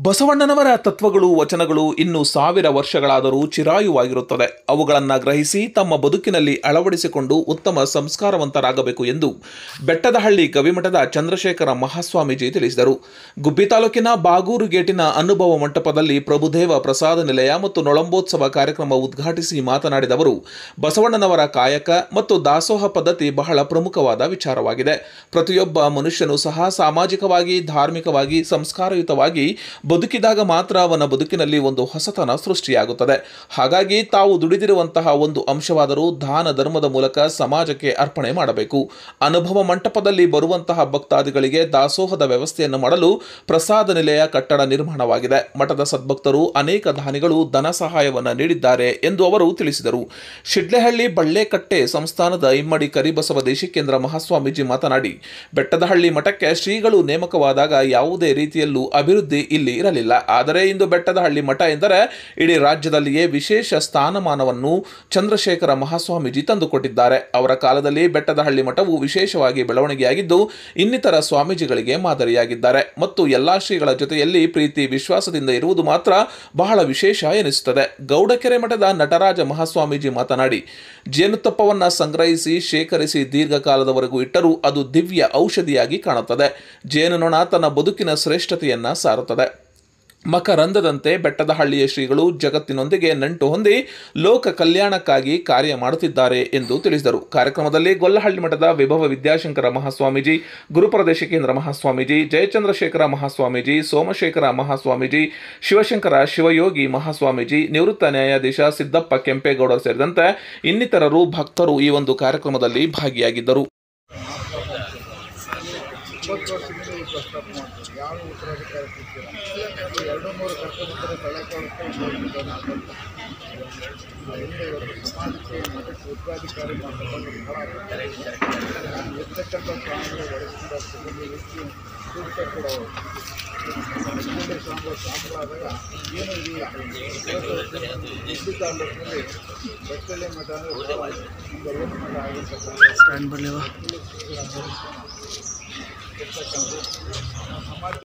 ಬಸವಣ್ಣನವರ ತತ್ವಗಳು ವಚನಗಳು ಇನ್ನು ಸಾವಿರ ವರ್ಷಗಳಾದರೂ ಚಿರಾಯುವಾಗಿರುತ್ತದೆ ಅವುಗಳನ್ನು ಗ್ರಹಿಸಿ ತಮ್ಮ ಬದುಕಿನಲ್ಲಿ ಅಳವಡಿಸಿಕೊಂಡು ಉತ್ತಮ ಸಂಸ್ಕಾರವಂತರಾಗಬೇಕು ಎಂದು ಬೆಟ್ಟದಹಳ್ಳಿ ಗವಿಮಠದ ಚಂದ್ರಶೇಖರ ಮಹಾಸ್ವಾಮೀಜಿ ತಿಳಿಸಿದರು ಗುಬ್ಬಿ ತಾಲೂಕಿನ ಬಾಗೂರು ಗೇಟಿನ ಅನುಭವ ಮಂಟಪದಲ್ಲಿ ಪ್ರಭುದೇವ ಪ್ರಸಾದ ನಿಲಯ ಮತ್ತು ನೊಳಂಬೋತ್ಸವ ಕಾರ್ಯಕ್ರಮ ಉದ್ಘಾಟಿಸಿ ಮಾತನಾಡಿದ ಅವರು ಬಸವಣ್ಣನವರ ಕಾಯಕ ಮತ್ತು ದಾಸೋಹ ಪದ್ಧತಿ ಬಹಳ ಪ್ರಮುಖವಾದ ವಿಚಾರವಾಗಿದೆ ಪ್ರತಿಯೊಬ್ಬ ಮನುಷ್ಯನು ಸಹ ಸಾಮಾಜಿಕವಾಗಿ ಧಾರ್ಮಿಕವಾಗಿ ಸಂಸ್ಕಾರಯುತವಾಗಿ ಬದುಕಿದಾಗ ಮಾತ್ರ ಅವನ ಬದುಕಿನಲ್ಲಿ ಒಂದು ಹೊಸತನ ಸೃಷ್ಟಿಯಾಗುತ್ತದೆ ಹಾಗಾಗಿ ತಾವು ದುಡಿದಿರುವಂತಹ ಒಂದು ಅಂಶವಾದರೂ ದಾನ ಧರ್ಮದ ಮೂಲಕ ಸಮಾಜಕ್ಕೆ ಅರ್ಪಣೆ ಮಾಡಬೇಕು ಅನುಭವ ಮಂಟಪದಲ್ಲಿ ಬರುವಂತಹ ಭಕ್ತಾದಿಗಳಿಗೆ ದಾಸೋಹದ ವ್ಯವಸ್ಥೆಯನ್ನು ಮಾಡಲು ಪ್ರಸಾದ ನಿಲಯ ಕಟ್ಟಡ ನಿರ್ಮಾಣವಾಗಿದೆ ಮಠದ ಸದ್ಭಕ್ತರು ಅನೇಕ ದಾನಿಗಳು ಧನ ಸಹಾಯವನ್ನು ನೀಡಿದ್ದಾರೆ ಎಂದು ಅವರು ತಿಳಿಸಿದರು ಶಿಡ್ಲೆಹಳ್ಳಿ ಬಳ್ಳೆಕಟ್ಟೆ ಸಂಸ್ಥಾನದ ಇಮ್ಮಡಿ ಕರಿಬಸವ ದೇಶಿಕೇಂದ್ರ ಮಹಾಸ್ವಾಮೀಜಿ ಮಾತನಾಡಿ ಬೆಟ್ಟದಹಳ್ಳಿ ಮಠಕ್ಕೆ ಶ್ರೀಗಳು ನೇಮಕವಾದಾಗ ಯಾವುದೇ ರೀತಿಯಲ್ಲೂ ಅಭಿವೃದ್ಧಿ ಇಲ್ಲಿ ಇರಲಿಲ್ಲ ಆದರೆ ಇಂದು ಬೆಟ್ಟದಹಳ್ಳಿ ಮಠ ಎಂದರೆ ಇಡೀ ರಾಜ್ಯದಲ್ಲಿಯೇ ವಿಶೇಷ ಸ್ಥಾನಮಾನವನ್ನು ಚಂದ್ರಶೇಖರ ಮಹಾಸ್ವಾಮೀಜಿ ತಂದುಕೊಟ್ಟಿದ್ದಾರೆ ಅವರ ಕಾಲದಲ್ಲಿ ಬೆಟ್ಟದಹಳ್ಳಿ ಮಠವು ವಿಶೇಷವಾಗಿ ಬೆಳವಣಿಗೆಯಾಗಿದ್ದು ಇನ್ನಿತರ ಸ್ವಾಮೀಜಿಗಳಿಗೆ ಮಾದರಿಯಾಗಿದ್ದಾರೆ ಮತ್ತು ಎಲ್ಲಾ ಶ್ರೀಗಳ ಜೊತೆಯಲ್ಲಿ ಪ್ರೀತಿ ವಿಶ್ವಾಸದಿಂದ ಇರುವುದು ಮಾತ್ರ ಬಹಳ ವಿಶೇಷ ಎನಿಸುತ್ತದೆ ಗೌಡಕೆರೆ ಮಠದ ನಟರಾಜ ಮಹಾಸ್ವಾಮೀಜಿ ಮಾತನಾಡಿ ಜೇನುತುಪ್ಪವನ್ನು ಸಂಗ್ರಹಿಸಿ ಶೇಖರಿಸಿ ದೀರ್ಘಕಾಲದವರೆಗೂ ಇಟ್ಟರೂ ಅದು ದಿವ್ಯ ಔಷಧಿಯಾಗಿ ಕಾಣುತ್ತದೆ ಜೇನುನೊಣ ತನ್ನ ಬದುಕಿನ ಶ್ರೇಷ್ಠತೆಯನ್ನ ಸಾರುತ್ತದೆ ಮಕರಂದದಂತೆ ಬೆಟ್ಟದಹಳ್ಳಿಯ ಶ್ರೀಗಳು ಜಗತ್ತಿನೊಂದಿಗೆ ನಂಟು ಹೊಂದಿ ಲೋಕ ಕಲ್ಯಾಣಕ್ಕಾಗಿ ಕಾರ್ಯ ಮಾಡುತ್ತಿದ್ದಾರೆ ಎಂದು ತಿಳಿಸಿದರು ಕಾರ್ಯಕ್ರಮದಲ್ಲಿ ಗೊಲ್ಲಹಳ್ಳಿ ಮಠದ ವಿಭವ ವಿದ್ಯಾಶಂಕರ ಮಹಾಸ್ವಾಮೀಜಿ ಗುರುಪ್ರದೇಶಿಕೇಂದ್ರ ಮಹಾಸ್ವಾಮೀಜಿ ಜಯಚಂದ್ರಶೇಖರ ಮಹಾಸ್ವಾಮೀಜಿ ಸೋಮಶೇಖರ ಮಹಾಸ್ವಾಮೀಜಿ ಶಿವಶಂಕರ ಶಿವಯೋಗಿ ಮಹಾಸ್ವಾಮೀಜಿ ನಿವೃತ್ತ ನ್ಯಾಯಾಧೀಶ ಸಿದ್ದಪ್ಪ ಕೆಂಪೇಗೌಡ ಸೇರಿದಂತೆ ಇನ್ನಿತರರು ಭಕ್ತರು ಈ ಒಂದು ಕಾರ್ಯಕ್ರಮದಲ್ಲಿ ಭಾಗಿಯಾಗಿದ್ದರು ಒಂಬತ್ತು ವರ್ಷದಿಂದ ಈ ಪ್ರಸ್ತಾಪ ಮಾಡ್ತಾರೆ ಯಾವ ಉತ್ತರಾಧಿಕಾರಿ ಸಿಗ್ತೀರ ಎರಡು ಮೂರು ಕಷ್ಟಪಟ್ಟರೆ ತಲೆಕೊಳಕ್ಕೆ ಹಿಂದೆ ಇವತ್ತು ಸಮಾಜಕ್ಕೆ ಮಠಕ್ಕೆ ಉತ್ತರಾಧಿಕಾರಿ ಮಾಡ್ತಕ್ಕಂಥ ಬಹಳ ನಾನು ಇರ್ತಕ್ಕಂಥ ಸ್ವಾಮಿಗಳು ಒಳಗಿಂದ ಸಿಬ್ಬಂದಿ ವ್ಯಕ್ತಿ ಸೂಕ್ತ ಕೂಡ ಸಿಬ್ಬಂದಿ ಸ್ವಾಮಿಗಳು ಸ್ವಾಮಿಗಳಾದಾಗ ಏನೂ ಇಲ್ಲ ಗುಬ್ಬಿ ತಾಲೂಕಿನಲ್ಲಿ ಬೆಟ್ಟಳ್ಳಿ ಮಠ ಅಂದರೆ ಬಹಳ ಒಂದು ಏನು ಮಠ ಆಗಿರ್ತಕ್ಕಂಥ ಇರ್ತಕ್ಕಂಥ ಸಮಾಜ